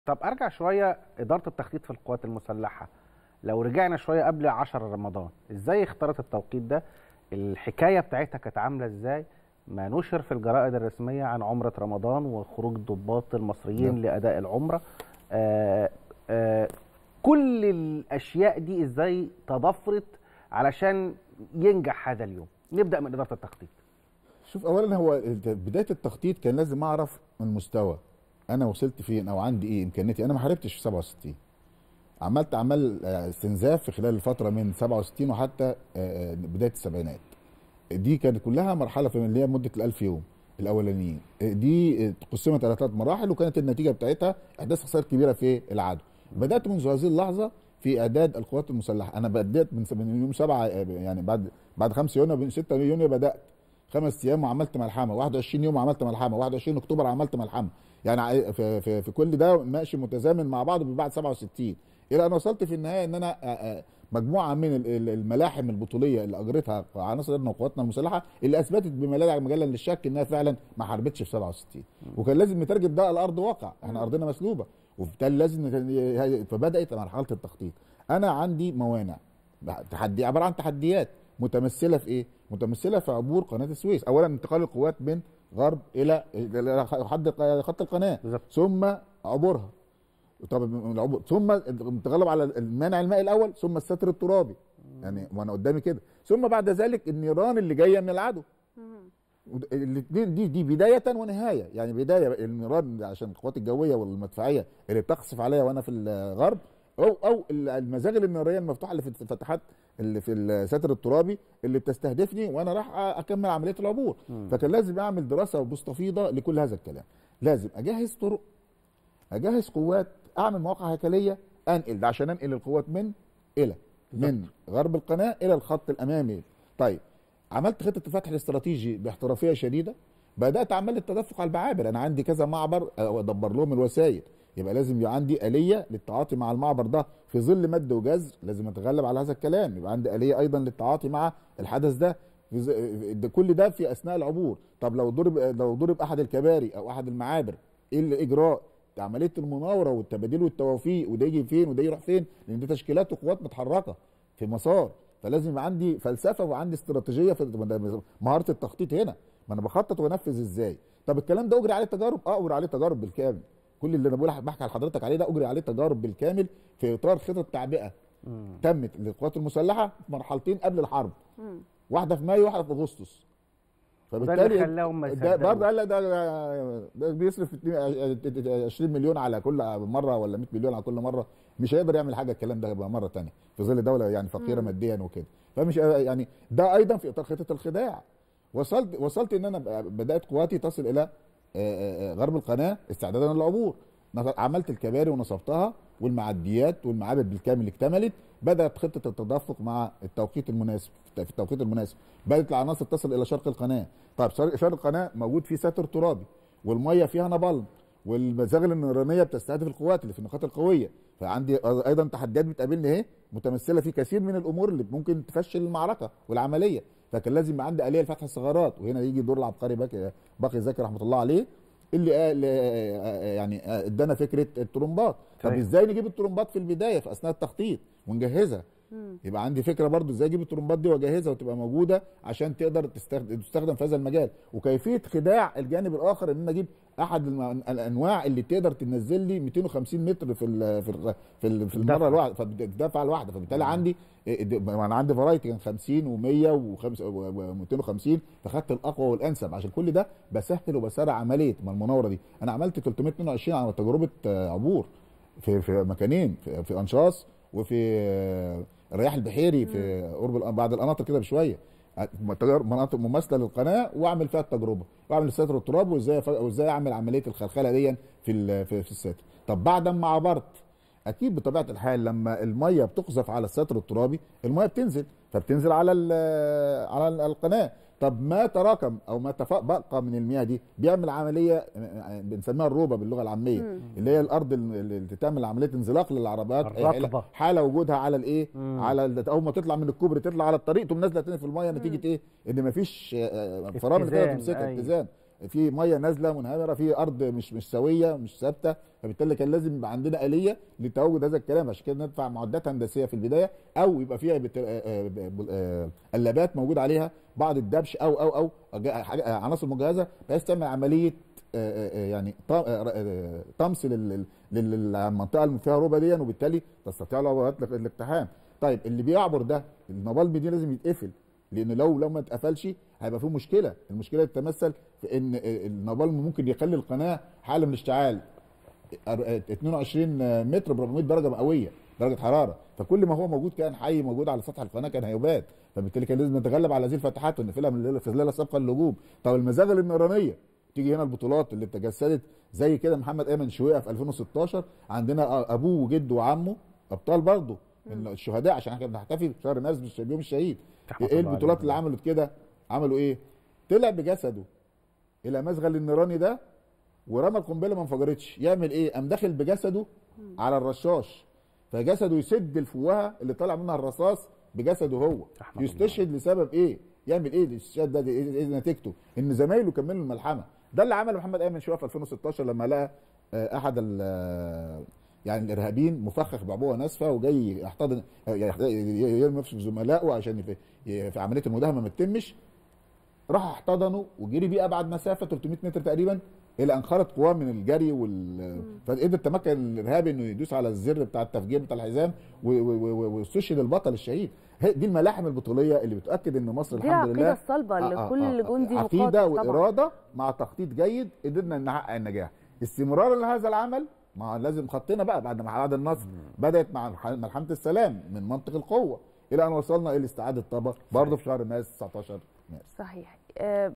طب ارجع شويه اداره التخطيط في القوات المسلحه لو رجعنا شويه قبل 10 رمضان ازاي اختارت التوقيت ده الحكايه بتاعتها كانت عامله ازاي ما نشر في الجرائد الرسميه عن عمره رمضان وخروج الضباط المصريين نعم. لاداء العمره آآ آآ كل الاشياء دي ازاي تضافرت علشان ينجح هذا اليوم نبدا من اداره التخطيط شوف اولا هو الت- بدايه التخطيط كان لازم اعرف المستوى انا وصلت فين او عندي ايه امكانياتي انا ما حاربتش في 67 عملت اعمال آه، استنزاف في خلال الفتره من 67 وحتى آه، آه، بدايه السبعينات دي كانت كلها مرحله في اللي هي مده الألف يوم الاولانيين آه، دي آه، قسمت على ثلاث مراحل وكانت النتيجه بتاعتها احداث خسائر كبيره في العدو بدات منذ هذه اللحظه في اعداد القوات المسلحه انا بدات من س- من يوم 7 يعني بعد بعد 5 يونيو من 6 يونيو بدات خمس ايام وعملت ملحمه 21 يوم وعملت ملحمه 21 اكتوبر عملت ملحمه يعني ع- في, في, في كل ده ماشي متزامن مع بعض بعد 67 الى ان وصلت في النهايه ان انا آه، آه، مجموعه من ال- ال- الملاحم البطوليه اللي اجرتها عناصر قواتنا المسلحه اللي اثبتت بما لا مجالا للشك انها فعلا ما حاربتش في 67 وكان لازم نترجم ده الارض واقع احنا ارضنا مسلوبه وبالتالي لازم نت- فبدات مرحله التخطيط انا عندي موانع تحدي عباره عن تحديات متمثله في ايه؟ متمثله في عبور قناه السويس، اولا انتقال القوات من غرب الى إلى حد خط القناه بالظبط. ثم عبورها طب من العبور ثم التغلب على المانع المائي الاول ثم الستر الترابي يعني وانا قدامي كده ثم بعد ذلك النيران اللي جايه من العدو الاثنين دي دي بدايه ونهايه يعني بدايه النيران عشان القوات الجويه والمدفعيه اللي بتقصف عليا وانا في الغرب او او المزاغل الناريه المفتوحه اللي في الفتحات اللي في الستر الترابي اللي بتستهدفني وانا راح اكمل عمليه العبور فكان لازم اعمل دراسه مستفيضه لكل هذا الكلام لازم اجهز طرق اجهز قوات اعمل مواقع هيكليه انقل ده عشان انقل القوات من الى من غرب القناه الى الخط الامامي طيب عملت خطه الفتح الاستراتيجي باحترافيه شديده بدات اعمل التدفق على المعابر انا عندي كذا معبر ادبر لهم الوسائل يبقى لازم يبقى عندي اليه للتعاطي مع المعبر ده في ظل مد وجزر لازم اتغلب على هذا الكلام يبقى عندي اليه ايضا للتعاطي مع الحدث ده في ز- ده كل ده في اثناء العبور طب لو ضرب لو ضرب احد الكباري او احد المعابر ايه الاجراء عمليه المناوره والتبادل والتوافيق وده يجي فين وده يروح فين لان دي تشكيلات وقوات متحركه في مسار فلازم يبقى عندي فلسفه وعندي استراتيجيه في مهاره التخطيط هنا ما انا بخطط وانفذ ازاي طب الكلام ده اجري عليه تجارب اه اجري عليه تجارب بالكامل كل اللي انا بقول بحكي لحضرتك عليه ده اجري عليه تجارب بالكامل في اطار خطط تعبئه تمت للقوات المسلحه في مرحلتين قبل الحرب واحده في مايو وواحده في اغسطس وده اللي خلاهم ما ده يصدقوا. برضه قال لك ده ده بيصرف 2 20 مليون على كل مره ولا 100 مليون على كل مره مش هيقدر يعمل حاجه الكلام ده بقى مره تانية في ظل دوله يعني فقيره ماديا وكده فمش يعني ده ايضا في اطار خطه الخداع وصلت وصلت ان انا بدات قواتي تصل الى آه، آه، آه، غرب القناه استعدادا للعبور نص- عملت الكباري ونصبتها والمعديات والمعابر بالكامل اكتملت بدات خطه التدفق مع التوقيت المناسب في التوقيت المناسب بدات العناصر تصل الى شرق القناه طيب شرق شرق القناه موجود فيه ستر ترابي والميه فيها نبل والمزاغل النيرانيه بتستهدف القوات اللي في النقاط القويه فعندي ايضا تحديات بتقابلني اهي متمثله في كثير من الامور اللي ممكن تفشل المعركه والعمليه فكان لازم يبقى عندي اليه لفتح الثغرات وهنا يجي دور العبقري باقي باقي زكي رحمه الله عليه اللي قال يعني ادانا فكره الترومبات طب صحيح. ازاي نجيب الترومبات في البدايه في اثناء التخطيط ونجهزها يبقى عندي فكره برضو ازاي اجيب الترومبات دي واجهزها وتبقى موجوده عشان تقدر تستخدم, تستخدم في هذا المجال وكيفيه خداع الجانب الاخر ان انا اجيب احد الم- الانواع اللي تقدر تنزل لي 250 متر في ال في ال في, ال في المره الدفعة. الواحده فالدفعه الواحده فبالتالي عندي انا عندي فرايتي كان 50 و100 و250 فخدت الاقوى والانسب عشان كل ده بسهل وبسرع عمليه ما المناوره دي انا عملت 322 على تجربه آه، عبور في في مكانين في, في انشاص وفي آه، الرياح البحيري في قرب الأ- بعد القناطر كده بشويه تجارب- مناطق مماثله للقناه واعمل فيها التجربه واعمل الستر التراب وازاي أف- وازاي اعمل عمليه الخلخله دي في ال- في, في الستر طب بعد ما عبرت اكيد بطبيعه الحال لما الميه بتقذف على الستر الترابي الميه بتنزل فبتنزل على ال- على ال- القناه طب ما تراكم او ما تبقى من المياه دي بيعمل عمليه بنسميها الروبه باللغه العاميه اللي هي الارض اللي تعمل عمليه انزلاق للعربيات الرطبة. حاله وجودها على الايه على ال- اول ما تطلع من الكوبري تطلع على الطريق تقوم نازله تاني في الميه نتيجه ايه ان مفيش آه، فرامل كده اتزان، تمسكها أيوة. اتزان في ميه نازله منهمره في ارض مش مش سويه مش ثابته فبالتالي كان لازم يبقى عندنا اليه لتواجد هذا الكلام عشان كده ندفع معدات هندسيه في البدايه او يبقى فيها بت... آه، آه، آه، قلابات موجود عليها بعض الدبش او او او أج- حاجة- آه، عناصر مجهزه بحيث تعمل عمليه آه، آه، يعني ط- آه، آه، طمس لل- لل- للمنطقه اللي فيها ربا دي وبالتالي تستطيع العبورات الاقتحام طيب اللي بيعبر ده النبال دي لازم يتقفل لان لو لو ما اتقفلش هيبقى فيه مشكله المشكله تتمثل في ان النبال ممكن يخلي القناه حاله من الاشتعال أر- 22 متر ب 400 درجه مئويه درجه حراره فكل ما هو موجود كان حي موجود على سطح القناه كان هيبات فبالتالي كان لازم نتغلب على هذه الفتحات ونقفلها من الليله في الليله سابقه للهجوم طب المزاغل النيرانيه تيجي هنا البطولات اللي تجسدت زي كده محمد ايمن شويه في 2016 عندنا ابوه وجده وعمه ابطال برضه من الشهداء عشان احنا بنحتفي بشهر مارس بالش- بيوم الشهيد رحمة ايه الله البطولات عليه. اللي عملت كده عملوا ايه طلع بجسده الى مزغل النيراني ده ورمى القنبله ما انفجرتش يعمل ايه قام داخل بجسده على الرشاش فجسده يسد الفوهه اللي طالع منها الرصاص بجسده هو رحمة يستشهد لسبب ايه يعمل ايه الاستشهاد ده ايه إيه نتيجته ان زمايله كملوا الملحمه ده اللي عمله محمد ايمن شويه في 2016 لما لقى آه، احد ال- آه، يعني الارهابيين مفخخ بعبوه ناسفه وجاي يحتضن آه، يحت- يرمي نفسه في زملائه عشان في, في عمليه المداهمه ما تتمش راح احتضنه وجري بيه ابعد مسافه 300 متر تقريبا الى ان خرج قواه من الجري وال فقدر تمكن الارهابي انه يدوس على الزر بتاع التفجير بتاع الحزام و- و- و- واستشهد البطل الشهيد هي- دي الملاحم البطوليه اللي بتاكد ان مصر دي الحمد العقيده لله الصلبه آه، آه، لكل آه، جندي مقاتل عقيده طبعا واراده مع تخطيط جيد قدرنا نحقق النجاح استمرارا لهذا العمل ما لازم خطينا بقى بعد ما بعد النصر بدات مع الح- ملحمه السلام من منطق القوه الى ان وصلنا الى استعاده طبق برضه في شهر مارس 19 مارس صحيح آه،